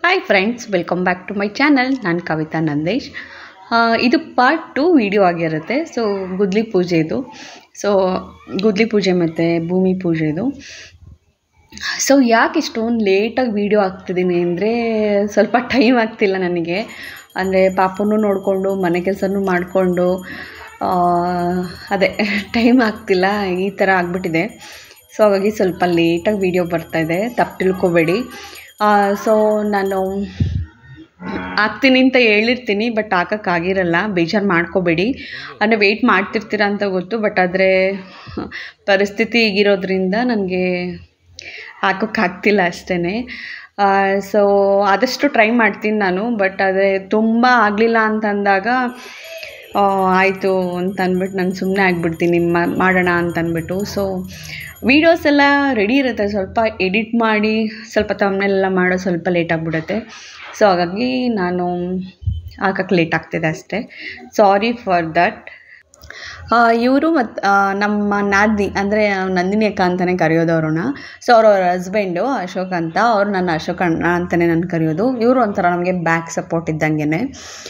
hi friends welcome back to my channel ನಾನು ಕವಿತಾ ನಂದೇಶ್ ಆ, ಇದು ಪಾರ್ಟ್ ಟು ವಿಡಿಯೋ ಆಗಿರುತ್ತೆ ಸೊ ಗುದ್ಲಿ ಪೂಜೆದು ಸೊ ಗುದ್ಲಿ ಪೂಜೆ ಮತ್ತು ಭೂಮಿ ಪೂಜೆದು ಸೊ ಯಾಕೆ ಇಷ್ಟೊಂದು ಲೇಟಾಗಿ ವೀಡಿಯೋ ಹಾಕ್ತಿದ್ದೀನಿ ಅಂದರೆ ಸ್ವಲ್ಪ ಟೈಮ್ ಆಗ್ತಿಲ್ಲ ನನಗೆ ಅಂದರೆ ಪಾಪನೂ ನೋಡಿಕೊಂಡು ಮನೆ ಕೆಲಸನೂ ಮಾಡಿಕೊಂಡು ಅದೇ ಟೈಮ್ ಆಗ್ತಿಲ್ಲ ಈ ಥರ ಆಗಿಬಿಟ್ಟಿದೆ ಸೊ ಹಾಗಾಗಿ ಸ್ವಲ್ಪ ಲೇಟಾಗಿ ವೀಡಿಯೋ ಬರ್ತಾಯಿದೆ ತಪ್ಪು ತಿಳ್ಕೊಬೇಡಿ ಸೊ ನಾನು ಹಾಕ್ತೀನಿ ಅಂತ ಹೇಳಿರ್ತೀನಿ ಬಟ್ ಹಾಕೋಕ್ಕಾಗಿರಲ್ಲ ಬೇಜಾರು ಮಾಡ್ಕೋಬೇಡಿ ಅಂದರೆ ವೆಯ್ಟ್ ಮಾಡ್ತಿರ್ತೀರ ಅಂತ ಗೊತ್ತು ಬಟ್ ಆದರೆ ಪರಿಸ್ಥಿತಿ ಈಗಿರೋದ್ರಿಂದ ನನಗೆ ಹಾಕೋಕ್ಕಾಗ್ತಿಲ್ಲ ಅಷ್ಟೇ ಸೊ ಆದಷ್ಟು ಟ್ರೈ ಮಾಡ್ತೀನಿ ನಾನು ಬಟ್ ಆದರೆ ತುಂಬ ಆಗಲಿಲ್ಲ ಅಂತಂದಾಗ ಆಯಿತು ಅಂತ ಅಂದ್ಬಿಟ್ಟು ನಾನು ಸುಮ್ಮನೆ ಆಗಿಬಿಡ್ತೀನಿ ಮ- ಮಾಡೋಣ ಅಂತ ಅಂದ್ಬಿಟ್ಟು ಸೊ ವೀಡಿಯೋಸ್ ಎಲ್ಲ ರೆಡಿ ಇರುತ್ತೆ ಸ್ವಲ್ಪ ಎಡಿಟ್ ಮಾಡಿ ಸ್ವಲ್ಪ ತಮ್ಮನೆಲ್ಲ ಮಾಡೋ ಸ್ವಲ್ಪ ಲೇಟ್ ಆಗಿಬಿಡುತ್ತೆ ಸೊ ಹಾಗಾಗಿ ನಾನು ಹಾಕಕ್ಕೆ ಲೇಟ್ ಆಗ್ತಿದೆ ಅಷ್ಟೇ ಸಾರಿ ಫಾರ್ ದಟ್ ಇವರು ಮತ್ತು ನಮ್ಮ ನಾದಿನಿ ಅಂದರೆ ನಂದಿನಿ ಅಕ್ಕ ಅಂತಲೇ ಕರೆಯೋದು ಅವ್ರನ್ನ ಸೊ ಅವ್ರ ಅವ್ರ ಹಸ್ಬೆಂಡು ಅಶೋಕ್ ಅಂತ ಅವ್ರು ನನ್ನ ಅಶೋಕ್ ಅಣ್ಣ ಅಂತಲೇ ನಾನು ಕರೆಯೋದು ಇವರು ಒಂಥರ ನಮಗೆ ಬ್ಯಾಕ್ ಸಪೋರ್ಟ್ ಇದ್ದಂಗೆ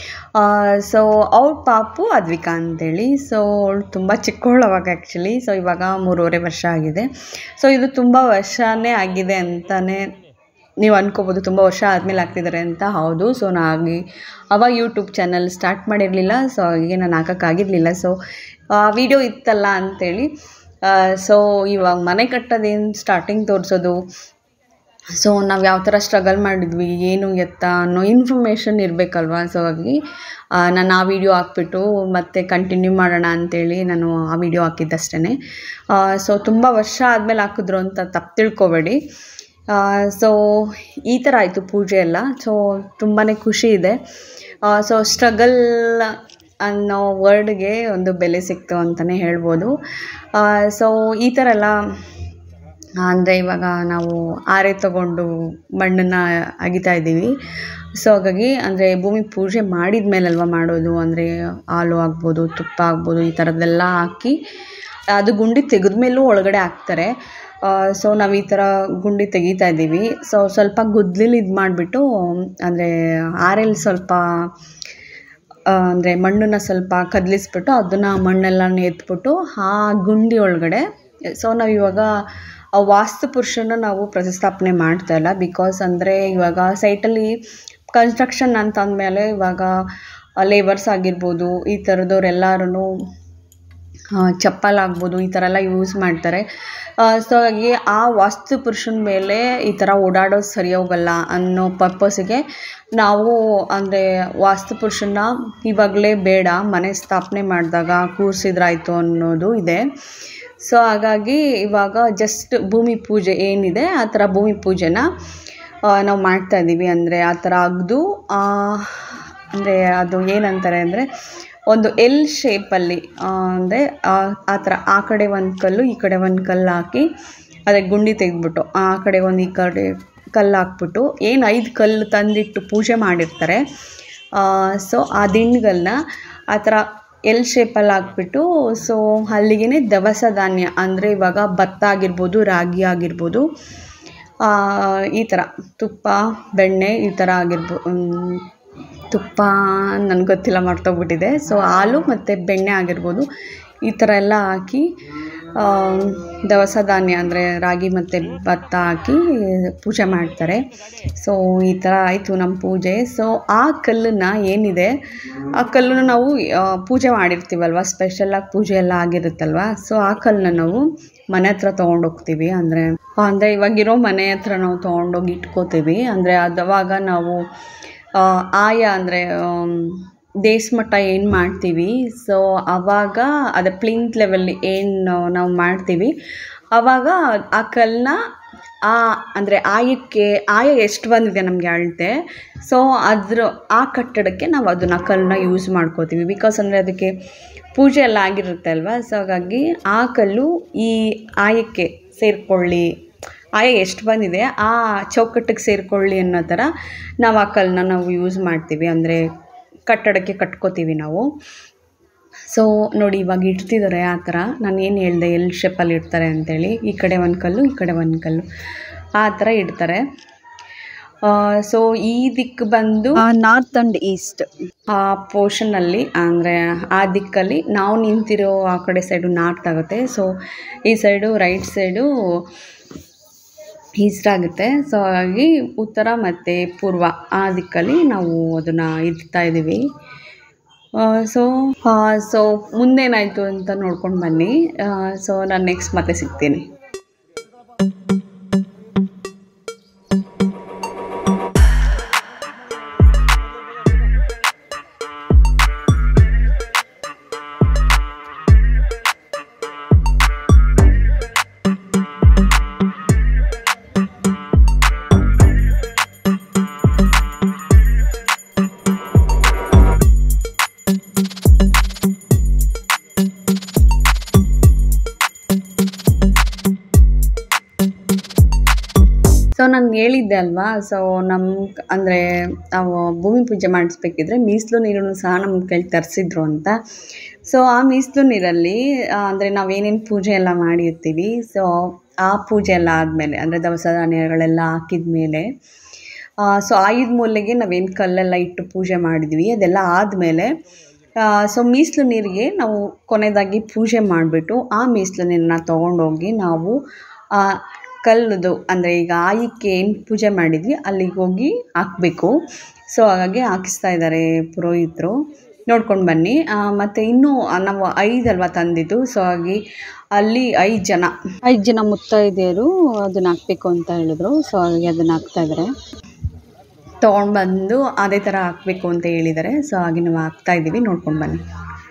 ಸೊ ಅವ್ರ ಪಾಪು ಅದ್ವಿಕಾ ಅಂತೇಳಿ ಸೊ ಅವಳು ತುಂಬ ಚಿಕ್ಕವಳು ಅವಾಗ ಆ್ಯಕ್ಚುಲಿ ಸೊ ಇವಾಗ ಮೂರುವರೆ ವರ್ಷ ಆಗಿದೆ ಸೊ ಇದು ತುಂಬ ವರ್ಷನೇ ಆಗಿದೆ ಅಂತಲೇ ನೀವು ಅನ್ಕೋಬೋದು ತುಂಬ ವರ್ಷ ಆದಮೇಲೆ ಆಗ್ತಿದ್ದಾರೆ ಅಂತ ಹೌದು ಸೊ ನಾಗಿ ಅವಾಗ ಯೂಟ್ಯೂಬ್ ಚಾನಲ್ ಸ್ಟಾರ್ಟ್ ಮಾಡಿರಲಿಲ್ಲ ಸೊ ಹಾಗೆ ನಾನು ಹಾಕೋಕ್ಕಾಗಿರಲಿಲ್ಲ ಸೊ ವಿಡಿಯೋ ಇತ್ತಲ್ಲ ಅಂಥೇಳಿ ಸೊ ಇವಾಗ ಮನೆ ಕಟ್ಟೋದೇನು ಸ್ಟಾರ್ಟಿಂಗ್ ತೋರಿಸೋದು ಸೊ ನಾವು ಯಾವ ಥರ ಸ್ಟ್ರಗಲ್ ಮಾಡಿದ್ವಿ ಏನು ಎತ್ತ ಅನ್ನೋ ಇನ್ಫಾರ್ಮೇಷನ್ ಇರಬೇಕಲ್ವ ಸೊ ಹಾಗಾಗಿ ಆ, ನಾನು ಆ ವಿಡಿಯೋ ಹಾಕ್ಬಿಟ್ಟು ಮತ್ತೆ ಕಂಟಿನ್ಯೂ ಮಾಡೋಣ ಅಂತೇಳಿ ನಾನು ಆ ವಿಡಿಯೋ ಹಾಕಿದ್ದಷ್ಟೇ ಸೊ ತುಂಬ ವರ್ಷ ಆದಮೇಲೆ ಹಾಕಿದ್ರು ಅಂತ ತಪ್ಪು ತಿಳ್ಕೊಬೇಡಿ ಸೊ ಈ ಥರ ಆಯಿತು ಪೂಜೆ ಎಲ್ಲ ಸೊ ತುಂಬಾ ಖುಷಿ ಇದೆ ಸೊ ಸ್ಟ್ರಗಲ್ ಅನ್ನೋ ವರ್ಡ್ಗೆ ಒಂದು ಬೆಲೆ ಸಿಕ್ತು ಅಂತಲೇ ಹೇಳ್ಬೋದು ಸೊ ಈ ಥರ ಎಲ್ಲ ಅಂದರೆ ಇವಾಗ ನಾವು ಆರೆ ತಗೊಂಡು ಮಣ್ಣನ್ನು ಅಗಿತಾ ಇದ್ದೀವಿ ಸೊ ಹಾಗಾಗಿ ಅಂದರೆ ಭೂಮಿ ಪೂಜೆ ಮಾಡಿದ ಮೇಲಲ್ವ ಮಾಡೋದು ಅಂದರೆ ಹಾಲು ಆಗ್ಬೋದು ತುಪ್ಪ ಆಗ್ಬೋದು ಈ ಥರದ್ದೆಲ್ಲ ಹಾಕಿ ಅದು ಗುಂಡಿ ತೆಗೆದ ಮೇಲೂ ಒಳಗಡೆ ಹಾಕ್ತಾರೆ ಸೊ ನಾವು ಈ ಥರ ಗುಂಡಿ ತೆಗಿತಾ ಇದ್ದೀವಿ ಸೊ ಸ್ವಲ್ಪ ಗುದ್ಲಿಲಿ ಇದು ಮಾಡಿಬಿಟ್ಟು ಅಂದರೆ ಆರೆಲ್ಲಿ ಸ್ವಲ್ಪ ಅಂದರೆ ಮಣ್ಣನ್ನು ಸ್ವಲ್ಪ ಕದಲಿಸ್ಬಿಟ್ಟು ಅದನ್ನು ಮಣ್ಣೆಲ್ಲ ಎತ್ಬಿಟ್ಟು ಆ ಗುಂಡಿ ಒಳಗಡೆ ಸೊ ನಾವು ಇವಾಗ ಆ ವಾಸ್ತು ಪುರುಷನ ನಾವು ಪ್ರತಿಷ್ಠಾಪನೆ ಮಾಡ್ತಾ ಇಲ್ಲ ಬಿಕಾಸ್ ಅಂದರೆ ಇವಾಗ ಸೈಟಲ್ಲಿ ಕನ್ಸ್ಟ್ರಕ್ಷನ್ ಅಂತ ಅಂದಮೇಲೆ ಇವಾಗ ಲೇಬರ್ಸ್ ಆಗಿರ್ಬೋದು ಈ ಥರದವ್ರೆಲ್ಲರೂ ಚಪ್ಪಲ್ ಆಗ್ಬೋದು ಈ ಥರ ಎಲ್ಲ ಯೂಸ್ ಮಾಡ್ತಾರೆ ಸೊ ಹಾಗಾಗಿ ಆ ವಾಸ್ತು ಪುರುಷನ ಮೇಲೆ ಈ ಥರ ಓಡಾಡೋದು ಸರಿ ಹೋಗಲ್ಲ ಅನ್ನೋ ಪರ್ಪಸ್ಸಿಗೆ ನಾವು ಅಂದರೆ ವಾಸ್ತು ಪುರುಷನ ಇವಾಗಲೇ ಬೇಡ ಮನೆ ಸ್ಥಾಪನೆ ಮಾಡಿದಾಗ ಕೂರಿಸಿದ್ರಾಯ್ತು ಅನ್ನೋದು ಇದೆ ಸೊ ಹಾಗಾಗಿ ಇವಾಗ ಜಸ್ಟ್ ಭೂಮಿ ಪೂಜೆ ಏನಿದೆ ಆ ಥರ ಭೂಮಿ ಪೂಜೆನ ಆ, ನಾವು ಮಾಡ್ತಾ ಇದ್ದೀವಿ ಅಂದರೆ ಆ ಥರ ಅಗ್ದು ಅಂದರೆ ಅದು ಏನಂತಾರೆ ಅಂದರೆ ಒಂದು ಎಲ್ ಶೇಪಲ್ಲಿ ಅಂದರೆ ಆ ಥರ ಆ ಕಡೆ ಒಂದು ಕಲ್ಲು ಈ ಕಡೆ ಒಂದು ಕಲ್ಲು ಹಾಕಿ ಅದೇ ಗುಂಡಿ ತೆಗೆದ್ಬಿಟ್ಟು ಆ ಕಡೆ ಒಂದು ಈ ಕಡೆ ಕಲ್ಲು ಹಾಕ್ಬಿಟ್ಟು ಏನು ಐದು ಕಲ್ಲು ತಂದಿಟ್ಟು ಪೂಜೆ ಮಾಡಿರ್ತಾರೆ ಸೊ ಆ ದಿಂಡುಗಳನ್ನ ಆ ಥರ ಎಲ್ ಶೇಪಲ್ಲಿ ಹಾಕ್ಬಿಟ್ಟು ಸೊ ಅಲ್ಲಿಗೆ ದವಸ ಧಾನ್ಯ ಅಂದರೆ ಇವಾಗ ಭತ್ತ ಆಗಿರ್ಬೋದು ರಾಗಿ ಆಗಿರ್ಬೋದು ಆ, ಈ ಥರ ತುಪ್ಪ ಬೆಣ್ಣೆ ಈ ಥರ ಆಗಿರ್ಬೋ ಮ್, ತುಪ್ಪ ನನಗೆ ಗೊತ್ತಿಲ್ಲ ಮರ್ತೋಗ್ಬಿಟ್ಟಿದೆ ಸೊ ಹಾಲು ಮತ್ತು ಬೆಣ್ಣೆ ಆಗಿರ್ಬೋದು ಈ ಥರ ಎಲ್ಲ ಹಾಕಿ ಆ, ದವಸ ಧಾನ್ಯ ಅಂದರೆ ರಾಗಿ ಮತ್ತು ಭತ್ತ ಹಾಕಿ ಪೂಜೆ ಮಾಡ್ತಾರೆ ಸೊ ಈ ಥರ ಆಯಿತು ನಮ್ಮ ಪೂಜೆ ಸೊ ಆ ಕಲ್ಲನ್ನು ಏನಿದೆ ಆ ಕಲ್ಲನ್ನು ನಾವು ಆ, ಪೂಜೆ ಮಾಡಿರ್ತೀವಲ್ವ ಸ್ಪೆಷಲಾಗಿ ಪೂಜೆ ಎಲ್ಲ ಆಗಿರುತ್ತಲ್ವ ಸೊ ಆ ಕಲ್ಲನ್ನ ನಾವು ಮನೆ ಹತ್ರ ತೊಗೊಂಡೋಗ್ತೀವಿ ಅಂದರೆ ಅಂದರೆ ಇವಾಗಿರೋ ಮನೆ ಹತ್ರ ನಾವು ತೊಗೊಂಡೋಗಿ ಇಟ್ಕೋತೀವಿ ಅಂದರೆ ಅದು ಅವಾಗ ನಾವು ಆ, ಆಯ ಅಂದರೆ ದೇಸ್ಮಟ್ಟ ಏನು ಮಾಡ್ತೀವಿ ಸೊ ಆವಾಗ ಅದೇ ಪ್ಲಿಂತ್ ಲೆವೆಲ್ಲಿ ಏನು ನಾವು ಮಾಡ್ತೀವಿ ಆವಾಗ ಆ ಕಲ್ಲನ್ನ ಆ ಅಂದರೆ ಆಯಕ್ಕೆ ಆಯ ಎಷ್ಟು ಬಂದಿದೆ ನಮಗೆ ಅಳತೆ ಸೊ ಅದ್ರ ಆ ಕಟ್ಟಡಕ್ಕೆ ನಾವು ಅದನ್ನ ಕಲ್ಲನ್ನ ಯೂಸ್ ಮಾಡ್ಕೋತೀವಿ ಬಿಕಾಸ್ ಅಂದರೆ ಅದಕ್ಕೆ ಪೂಜೆ ಎಲ್ಲ ಆಗಿರುತ್ತೆ ಅಲ್ವಾ ಸೊ ಹಾಗಾಗಿ ಆ ಕಲ್ಲು ಈ ಆಯಕ್ಕೆ ಸೇರಿಕೊಳ್ಳಿ ಆಯ ಎಷ್ಟು ಬಂದಿದೆ ಆ ಚೌಕಟ್ಟಿಗೆ ಸೇರಿಕೊಳ್ಳಿ ಅನ್ನೋ ಥರ ನಾವು ಆ ಕಲ್ಲನ್ನ ನಾವು ಯೂಸ್ ಮಾಡ್ತೀವಿ ಅಂದರೆ ಕಟ್ಟಡಕ್ಕೆ ಕಟ್ಕೋತೀವಿ ನಾವು ಸೊ ನೋಡಿ ಇವಾಗ ಇಡ್ತಿದ್ದಾರೆ ಆ ಥರ ನಾನು ಏನು ಹೇಳಿದೆ ಎಲ್ ಶೇಪಲ್ಲಿ ಇಡ್ತಾರೆ ಅಂತೇಳಿ ಈ ಕಡೆ ಒಂದು ಕಲ್ಲು ಈ ಕಡೆ ಒಂದು ಕಲ್ಲು ಆ ಥರ ಇಡ್ತಾರೆ ಸೊ ಈ ದಿಕ್ಕು ಬಂದು ನಾರ್ತ್ ಅಂಡ್ ಈಸ್ಟ್ ಆ ಪೋರ್ಷನಲ್ಲಿ ಅಂದರೆ ಆ ದಿಕ್ಕಲ್ಲಿ ನಾವು ನಿಂತಿರೋ ಆ ಕಡೆ ಸೈಡು ನಾರ್ತ್ ಆಗುತ್ತೆ ಸೊ ಈ ಸೈಡು ರೈಟ್ ಸೈಡು ಈಸ್ಟ್ ಆಗುತ್ತೆ ಸೊ ಹಾಗಾಗಿ ಉತ್ತರ ಮತ್ತು ಪೂರ್ವ ಆ ದಿಕ್ಕಲ್ಲಿ ನಾವು ಅದನ್ನು ಇಡ್ತಾ ಇದ್ದೀವಿ ಸೊ ಸೊ ಮುಂದೇನಾಯಿತು ಅಂತ ನೋಡ್ಕೊಂಡು ಬನ್ನಿ ಸೊ ನಾನು ನೆಕ್ಸ್ಟ್ ಮತ್ತೆ ಸಿಗ್ತೀನಿ ಸೊ ನಾನು ಹೇಳಿದ್ದೆ ಅಲ್ವಾ ಸೊ ನಮ್ಮ ಅಂದರೆ ನಾವು ಭೂಮಿ ಪೂಜೆ ಮಾಡಿಸ್ಬೇಕಿದ್ರೆ ಮೀಸಲು ನೀರನ್ನು ಸಹ ನಮ್ಮ ಕೈಲಿ ತರಿಸಿದ್ರು ಅಂತ ಸೊ ಆ ಮೀಸಲು ನೀರಲ್ಲಿ ಅಂದರೆ ನಾವೇನೇನು ಪೂಜೆ ಎಲ್ಲ ಮಾಡಿರ್ತೀವಿ ಸೊ ಆ ಪೂಜೆ ಎಲ್ಲ ಆದಮೇಲೆ ಅಂದರೆ ದವಸ ಧಾನ್ಯಗಳೆಲ್ಲ ಹಾಕಿದ ಮೇಲೆ ಸೊ ಆಯುಧ ಮೂಲೆಗೆ ನಾವೇನು ಕಲ್ಲೆಲ್ಲ ಇಟ್ಟು ಪೂಜೆ ಮಾಡಿದ್ವಿ ಅದೆಲ್ಲ ಆದಮೇಲೆ ಸೊ ಮೀಸಲು ನೀರಿಗೆ ನಾವು ಕೊನೆಯದಾಗಿ ಪೂಜೆ ಮಾಡಿಬಿಟ್ಟು ಆ ಮೀಸಲು ನೀರನ್ನ ತೊಗೊಂಡೋಗಿ ನಾವು ಆ ಕಲ್ಲದು ಅಂದರೆ ಈಗ ಆಯಿಕ್ಕೆ ಏನು ಪೂಜೆ ಮಾಡಿದ್ವಿ ಅಲ್ಲಿಗೆ ಹೋಗಿ ಹಾಕಬೇಕು ಸೊ ಹಾಗಾಗಿ ಹಾಕಿಸ್ತಾ ಇದ್ದಾರೆ ಪುರೋಹಿತರು ನೋಡ್ಕೊಂಡು ಬನ್ನಿ ಮತ್ತು ಇನ್ನೂ ನಾವು ಐದಲ್ವ ತಂದಿದ್ದು ಸೊ ಹಾಗಾಗಿ ಅಲ್ಲಿ ಐದು ಜನ ಐದು ಜನ ಮುತ್ತೈದೆಯರು ಅದನ್ನ ಹಾಕ್ಬೇಕು ಅಂತ ಹೇಳಿದ್ರು ಸೊ ಹಾಗಾಗಿ ಅದನ್ನ ಹಾಕ್ತಾ ಇದ್ದಾರೆ ತೊಗೊಂಡು ಬಂದು ಅದೇ ಥರ ಹಾಕಬೇಕು ಅಂತ ಹೇಳಿದ್ದಾರೆ ಸೊ ಹಾಗೆ ನಾವು ಹಾಕ್ತಾ ಇದ್ದೀವಿ ನೋಡ್ಕೊಂಡು ಬನ್ನಿ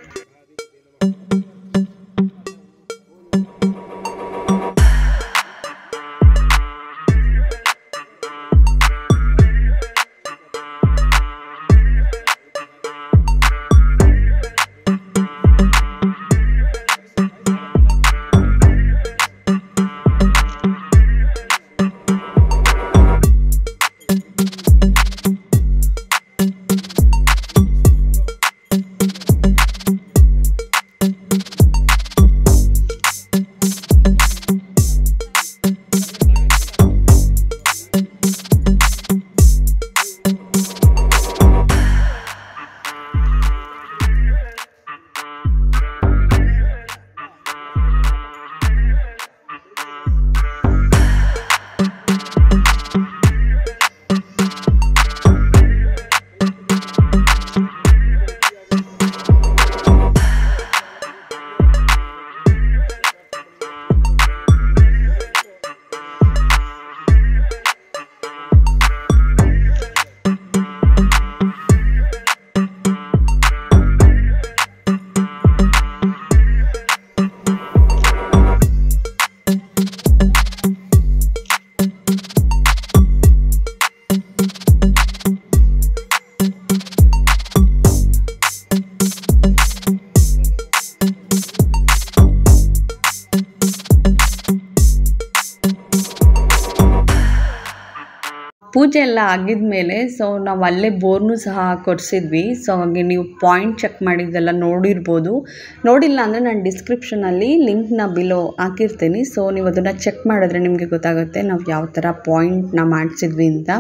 ಪೂಜೆ ಎಲ್ಲ ಆಗಿದ್ಮೇಲೆ ಸೊ ನಾವು ಅಲ್ಲೇ ಬೋರ್ನು ಸಹ ಕೊರೆಸಿದ್ವಿ ಸೊ ಹಾಗೆ ನೀವು ಪಾಯಿಂಟ್ ಚೆಕ್ ಮಾಡಿದ್ದೆಲ್ಲ ನೋಡಿರ್ಬೋದು ನೋಡಿಲ್ಲ ಅಂದರೆ ನಾನು ಡಿಸ್ಕ್ರಿಪ್ಷನಲ್ಲಿ ಲಿಂಕ್ನ ಬಿಲೋ ಹಾಕಿರ್ತೀನಿ ಸೊ ನೀವು ಅದನ್ನು ಚೆಕ್ ಮಾಡಿದ್ರೆ ನಿಮಗೆ ಗೊತ್ತಾಗುತ್ತೆ ನಾವು ಯಾವ ಥರ ಪಾಯಿಂಟ್ನ ಮಾಡಿಸಿದ್ವಿ ಅಂತ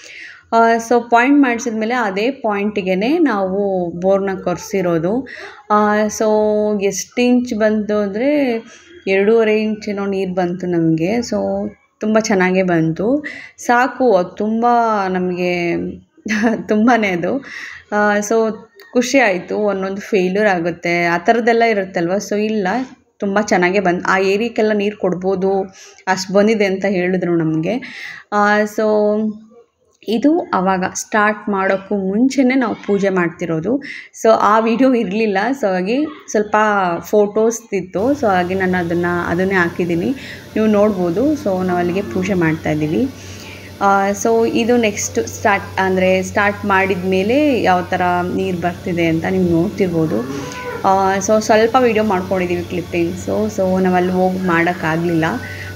ಸೊ ಪಾಯಿಂಟ್ ಮಾಡಿಸಿದ್ಮೇಲೆ ಅದೇ ಪಾಯಿಂಟಿಗೆ ನಾವು ಬೋರ್ನ ಕೊರೆಸಿರೋದು ಸೊ ಎಷ್ಟು ಇಂಚ್ ಬಂತು ಅಂದರೆ ಎರಡೂವರೆ ಇಂಚೇನೋ ನೀರು ಬಂತು ನಮಗೆ ಸೊ ತುಂಬ ಚೆನ್ನಾಗೇ ಬಂತು ಸಾಕು ಅದು ತುಂಬ ನಮಗೆ ತುಂಬಾ ಅದು ಸೊ ಖುಷಿ ಆಯಿತು ಒಂದೊಂದು ಫೇಲ್ಯೂರ್ ಆಗುತ್ತೆ ಆ ಥರದ್ದೆಲ್ಲ ಇರುತ್ತಲ್ವ ಸೊ ಇಲ್ಲ ತುಂಬ ಚೆನ್ನಾಗೇ ಬಂದು ಆ ಏರಿಯಕ್ಕೆಲ್ಲ ನೀರು ಕೊಡ್ಬೋದು ಅಷ್ಟು ಬಂದಿದೆ ಅಂತ ಹೇಳಿದ್ರು ನಮಗೆ ಸೊ ಇದು ಆವಾಗ ಸ್ಟಾರ್ಟ್ ಮಾಡೋಕ್ಕೂ ಮುಂಚೆನೇ ನಾವು ಪೂಜೆ ಮಾಡ್ತಿರೋದು ಸೊ ಆ ವಿಡಿಯೋ ಇರಲಿಲ್ಲ ಸೊ ಹಾಗಾಗಿ ಸ್ವಲ್ಪ ಫೋಟೋಸ್ ಇತ್ತು ಸೊ ಹಾಗೆ ನಾನು ಅದನ್ನು ಅದನ್ನೇ ಹಾಕಿದ್ದೀನಿ ನೀವು ನೋಡ್ಬೋದು ಸೊ ನಾವು ಅಲ್ಲಿಗೆ ಪೂಜೆ ಮಾಡ್ತಾಯಿದ್ದೀವಿ ಸೊ ಇದು ನೆಕ್ಸ್ಟ್ ಸ್ಟಾರ್ಟ್ ಅಂದರೆ ಸ್ಟಾರ್ಟ್ ಮಾಡಿದ ಮೇಲೆ ಯಾವ ಥರ ನೀರು ಬರ್ತಿದೆ ಅಂತ ನೀವು ನೋಡ್ತಿರ್ಬೋದು ಸೊ ಸ್ವಲ್ಪ ವೀಡಿಯೋ ಮಾಡ್ಕೊಂಡಿದ್ದೀವಿ ಕ್ಲಿಪ್ಪಿಂಗ್ಸು ಸೊ ನಾವು ಅಲ್ಲಿ ಹೋಗಿ ಮಾಡೋಕ್ಕಾಗಲಿಲ್ಲ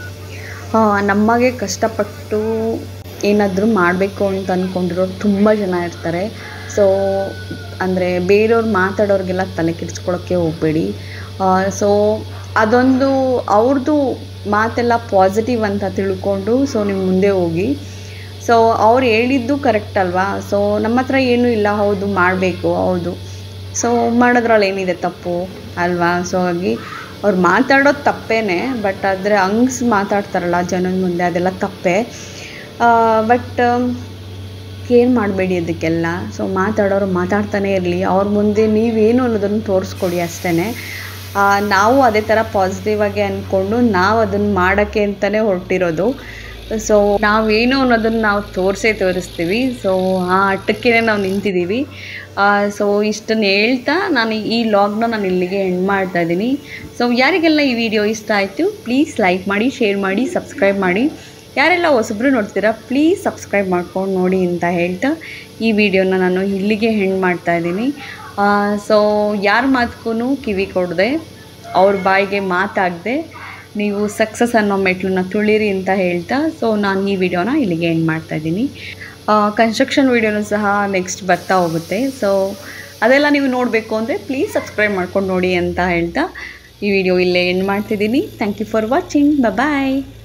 ನಮಗೆ ಕಷ್ಟಪಟ್ಟು ಏನಾದರೂ ಮಾಡಬೇಕು ಅಂತ ಅಂದ್ಕೊಂಡಿರೋರು ತುಂಬ ಜನ ಇರ್ತಾರೆ ಸೊ ಅಂದರೆ ಬೇರೆಯವ್ರು ಮಾತಾಡೋರಿಗೆಲ್ಲ ತಲೆ ಕೆಡಿಸ್ಕೊಳ್ಳೋಕ್ಕೆ ಹೋಗಬೇಡಿ ಸೊ ಅದೊಂದು ಅವ್ರದ್ದು ಮಾತೆಲ್ಲ ಪಾಸಿಟಿವ್ ಅಂತ ತಿಳ್ಕೊಂಡು ಸೊ ನೀವು ಮುಂದೆ ಹೋಗಿ ಸೊ ಅವ್ರು ಹೇಳಿದ್ದು ಕರೆಕ್ಟ್ ಅಲ್ವಾ ಸೊ ನಮ್ಮ ಹತ್ರ ಏನೂ ಇಲ್ಲ ಹೌದು ಮಾಡಬೇಕು ಹೌದು ಸೊ ಮಾಡೋದ್ರಲ್ಲಿ ಏನಿದೆ ತಪ್ಪು ಅಲ್ವಾ ಸೊ ಹಾಗಾಗಿ ಅವ್ರು ಮಾತಾಡೋದು ತಪ್ಪೇನೆ ಬಟ್ ಆದರೆ ಹಂಗ್ಸ್ ಮಾತಾಡ್ತಾರಲ್ಲ ಜನದ ಮುಂದೆ ಅದೆಲ್ಲ ತಪ್ಪೇ ಬಟ್ ಏನು ಮಾಡಬೇಡಿ ಅದಕ್ಕೆಲ್ಲ ಸೊ ಮಾತಾಡೋರು ಮಾತಾಡ್ತಾನೆ ಇರಲಿ ಅವ್ರ ಮುಂದೆ ನೀವೇನು ಅನ್ನೋದನ್ನು ತೋರಿಸ್ಕೊಡಿ ಅಷ್ಟೇ ನಾವು ಅದೇ ಥರ ಪಾಸಿಟಿವ್ ಆಗಿ ಅಂದ್ಕೊಂಡು ನಾವು ಅದನ್ನು ಮಾಡೋಕ್ಕೆ ಅಂತಲೇ ಹೊರಟಿರೋದು ಸೊ ನಾವೇನು ಅನ್ನೋದನ್ನು ನಾವು ತೋರಿಸೇ ತೋರಿಸ್ತೀವಿ ಸೊ ಆ ಹಟ್ಟಕ್ಕೆ ನಾವು ನಿಂತಿದ್ದೀವಿ ಸೊ ಇಷ್ಟನ್ನು ಹೇಳ್ತಾ ನಾನು ಈ ಲಾಗ್ನ ನಾನು ಇಲ್ಲಿಗೆ ಎಂಡ್ ಮಾಡ್ತಾ ಇದ್ದೀನಿ ಸೊ ಯಾರಿಗೆಲ್ಲ ಈ ವಿಡಿಯೋ ಇಷ್ಟ ಆಯಿತು ಪ್ಲೀಸ್ ಲೈಕ್ ಮಾಡಿ ಶೇರ್ ಮಾಡಿ ಸಬ್ಸ್ಕ್ರೈಬ್ ಮಾಡಿ ಯಾರೆಲ್ಲ ಹೊಸಬ್ರು ನೋಡ್ತೀರಾ ಪ್ಲೀಸ್ ಸಬ್ಸ್ಕ್ರೈಬ್ ಮಾಡ್ಕೊಂಡು ನೋಡಿ ಅಂತ ಹೇಳ್ತಾ ಈ ವಿಡಿಯೋನ ನಾನು ಇಲ್ಲಿಗೆ ಹೆಣ್ಣು ಮಾಡ್ತಾ ಇದ್ದೀನಿ ಸೊ ಯಾರ ಮಾತಕ್ಕೂ ಕಿವಿ ಕೊಡದೆ ಅವ್ರ ಬಾಯಿಗೆ ಮಾತಾಗದೆ ನೀವು ಸಕ್ಸಸ್ ಅನ್ನೋ ಮೆಟ್ಲನ್ನ ತುಳಿರಿ ಅಂತ ಹೇಳ್ತಾ ಸೊ ನಾನು ಈ ವಿಡಿಯೋನ ಇಲ್ಲಿಗೆ ಎಂಡ್ ಮಾಡ್ತಾ ಇದ್ದೀನಿ ಕನ್ಸ್ಟ್ರಕ್ಷನ್ ವಿಡಿಯೋನೂ ಸಹ ನೆಕ್ಸ್ಟ್ ಬರ್ತಾ ಹೋಗುತ್ತೆ ಸೊ ಅದೆಲ್ಲ ನೀವು ನೋಡಬೇಕು ಅಂದರೆ ಪ್ಲೀಸ್ ಸಬ್ಸ್ಕ್ರೈಬ್ ಮಾಡ್ಕೊಂಡು ನೋಡಿ ಅಂತ ಹೇಳ್ತಾ ಈ ವಿಡಿಯೋ ಇಲ್ಲೇ ಎಂಡ್ ಮಾಡ್ತಿದ್ದೀನಿ thank you for watching bye